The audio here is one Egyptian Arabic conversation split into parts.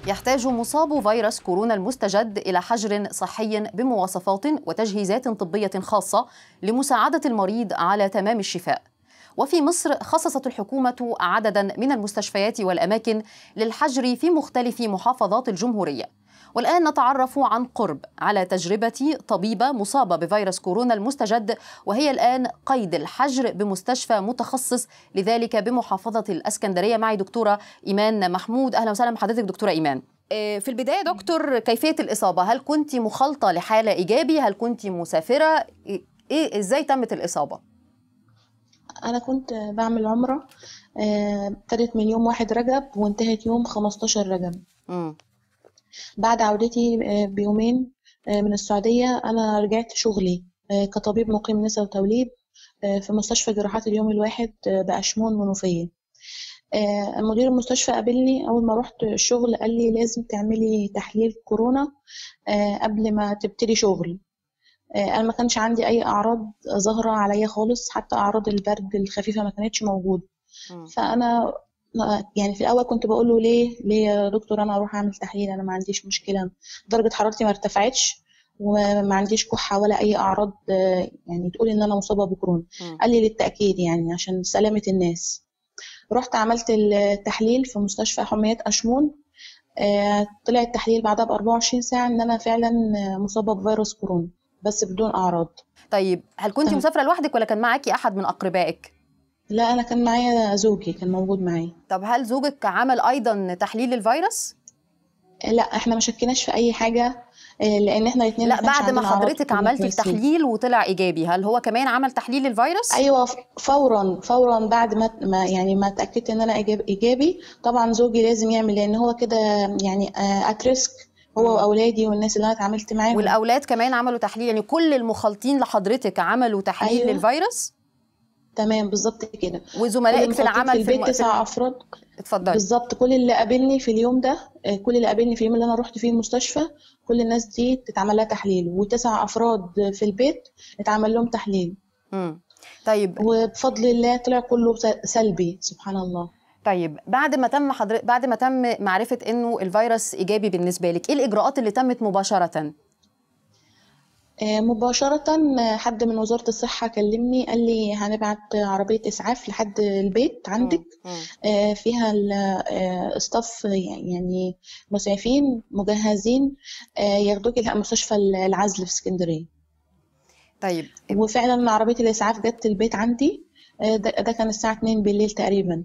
يحتاج مصاب فيروس كورونا المستجد إلى حجر صحي بمواصفات وتجهيزات طبية خاصة لمساعدة المريض على تمام الشفاء. وفي مصر خصصت الحكومة عددا من المستشفيات والأماكن للحجر في مختلف محافظات الجمهورية. والآن نتعرف عن قرب على تجربة طبيبة مصابة بفيروس كورونا المستجد وهي الآن قيد الحجر بمستشفى متخصص لذلك بمحافظة الأسكندرية معي دكتورة إيمان محمود أهلا وسهلا بحضرتك دكتورة إيمان في البداية دكتور كيفية الإصابة هل كنت مخالطة لحالة إيجابي هل كنت مسافرة إيه إزاي تمت الإصابة أنا كنت بعمل عمرة ابتدت من يوم واحد رجب وانتهت يوم 15 رجب م. بعد عودتي بيومين من السعودية أنا رجعت شغلي كطبيب مقيم نساء وتوليد في مستشفى جراحات اليوم الواحد بأشمون منوفية مدير المستشفى قابلني أول ما رحت الشغل قال لي لازم تعملي تحليل كورونا قبل ما تبتدي شغل أنا ما كانش عندي أي أعراض ظاهرة عليا خالص حتى أعراض البرد الخفيفة ما كانتش موجودة فأنا يعني في الاول كنت بقول له ليه ليه يا دكتور انا اروح اعمل تحليل انا ما عنديش مشكله درجه حرارتي ما ارتفعتش وما عنديش كحه ولا اي اعراض يعني تقول ان انا مصابه بكورونا قال لي للتاكيد يعني عشان سلامه الناس رحت عملت التحليل في مستشفى حميات اشمون طلع التحليل بعدها ب 24 ساعه ان انا فعلا مصابه بفيروس كورونا بس بدون اعراض طيب هل كنت مسافره لوحدك ولا كان معاكي احد من اقربائك لا انا كان معايا زوجي كان موجود معايا طب هل زوجك عمل ايضا تحليل الفيروس لا احنا ما شكيناش في اي حاجه لان احنا الاثنين لا بعد ما حضرتك عملتي التحليل وطلع ايجابي هل هو كمان عمل تحليل الفيروس ايوه فورا فورا بعد ما يعني ما اتاكدت ان انا ايجابي طبعا زوجي لازم يعمل لان هو كده يعني ات ريسك هو واولادي والناس اللي انا اتعاملت معاهم والاولاد كمان عملوا تحليل يعني كل المخالطين لحضرتك عملوا تحليل أيوة. للفيروس تمام بالظبط كده وزملائك في العمل في البيت تسع افراد اتفضلي بالظبط كل اللي قابلني في اليوم ده كل اللي قابلني في اليوم اللي انا رحت فيه المستشفى كل الناس دي تتعمل لها تحليل وتسع افراد في البيت اتعمل لهم تحليل امم طيب وبفضل الله طلع كله سلبي سبحان الله طيب بعد ما تم حضرتك بعد ما تم معرفه انه الفيروس ايجابي بالنسبه لك ايه الاجراءات اللي تمت مباشره مباشرة حد من وزارة الصحة كلمني قال لي هنبعت عربية إسعاف لحد البيت عندك فيها الاستاف يعني مسعفين مجهزين ياخدوك مستشفى العزل في اسكندرية طيب وفعلا عربية الإسعاف جت البيت عندي ده كان الساعة 2 بالليل تقريبا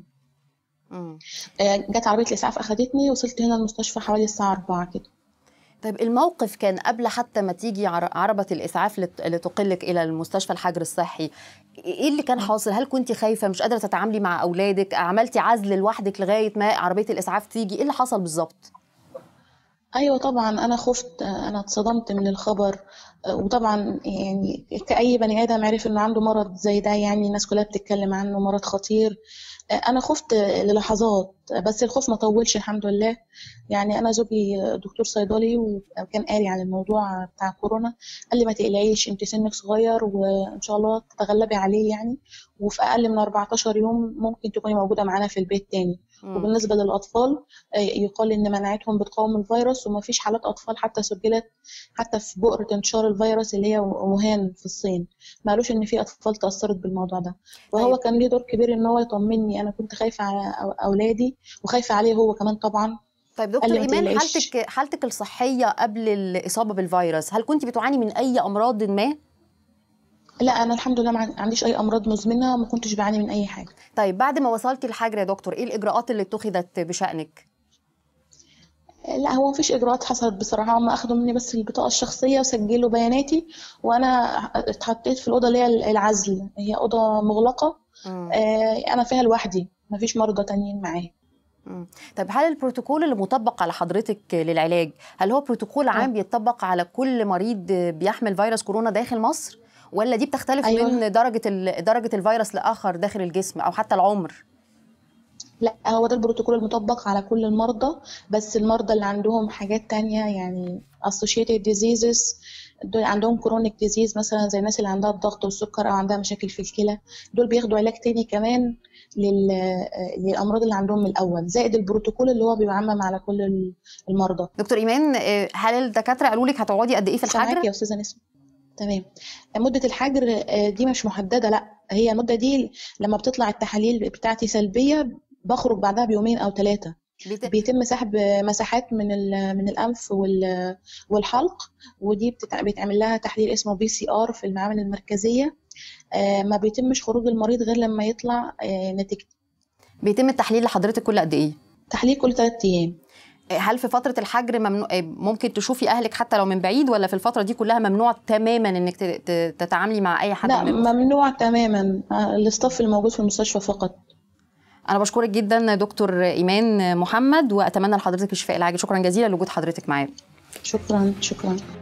جت عربية الإسعاف أخدتني وصلت هنا المستشفى حوالي الساعة 4 كده طيب الموقف كان قبل حتى ما تيجي عربة الإسعاف لتقلك إلى المستشفى الحجر الصحي إيه اللي كان حاصل؟ هل كنت خايفة مش قادرة تتعاملي مع أولادك؟ عملتي عزل لوحدك لغاية ما عربية الإسعاف تيجي؟ إيه اللي حصل بالظبط؟ ايوه طبعا انا خفت انا اتصدمت من الخبر وطبعا يعني كاي بني ادم عرف انه عنده مرض زي ده يعني الناس كلها بتتكلم عنه مرض خطير انا خفت للحظات بس الخوف ما طولش الحمد لله يعني انا زوجي دكتور صيدلي وكان قاري عن الموضوع بتاع كورونا قال لي ما تقلقيش انت سنك صغير وان شاء الله تتغلبي عليه يعني وفي اقل من 14 يوم ممكن تكوني موجوده معانا في البيت تاني وبالنسبه للاطفال يقال ان مناعتهم بتقاوم الفيروس وما فيش حالات اطفال حتى سجلت حتى في بؤره انتشار الفيروس اللي هي ووهان في الصين ما قالوش ان في اطفال تاثرت بالموضوع ده وهو طيب. كان ليه دور كبير ان هو يطمني انا كنت خايفه على اولادي وخايفه عليه هو كمان طبعا طيب دكتور ايمان حالتك حالتك الصحيه قبل الاصابه بالفيروس هل كنت بتعاني من اي امراض ما لا انا الحمد لله ما عنديش اي امراض مزمنه ما كنتش بعاني من اي حاجه طيب بعد ما وصلتي الحجر يا دكتور ايه الاجراءات اللي اتخذت بشانك لا هو مفيش اجراءات حصلت بصراحه هم اخدوا مني بس البطاقه الشخصيه وسجلوا بياناتي وانا اتحطيت في الاوضه اللي هي العزل هي اوضه مغلقه آه انا فيها لوحدي مفيش مرضى تانيين معايا طيب هل البروتوكول اللي مطبق على حضرتك للعلاج هل هو بروتوكول عام بيطبق على كل مريض بيحمل فيروس كورونا داخل مصر ولا دي بتختلف أيوة. من درجه درجه الفيروس لاخر داخل الجسم او حتى العمر لا هو ده البروتوكول المطبق على كل المرضى بس المرضى اللي عندهم حاجات تانية يعني associated diseases دول عندهم كرونيك ديزيز مثلا زي الناس اللي عندها الضغط والسكر او عندها مشاكل في الكلى دول بياخدوا علاج تاني كمان لل... للامراض اللي عندهم من الاول زائد البروتوكول اللي هو بيعمم على كل المرضى دكتور ايمان هل الدكاتره قالوا لك هتقعدي قد ايه في الحجر يا استاذه نسمه تمام مده الحجر دي مش محدده لا هي المده دي لما بتطلع التحاليل بتاعتي سلبيه بخرج بعدها بيومين او ثلاثه بيتم سحب مساحات من من الانف والحلق ودي بيتعمل لها تحليل اسمه بي سي ار في المعامل المركزيه ما بيتمش خروج المريض غير لما يطلع نتيجته بيتم التحليل لحضرتك كل قد ايه تحليل كل ثلاث ايام هل في فتره الحجر ممنوع ممكن تشوفي اهلك حتى لو من بعيد ولا في الفتره دي كلها ممنوع تماما انك تتعاملي مع اي حد لا ممنوع تماما الاستاف الموجود في المستشفى فقط انا بشكرك جدا دكتور ايمان محمد واتمنى لحضرتك الشفاء العاجل شكرا جزيلا لوجود حضرتك معايا شكرا شكرا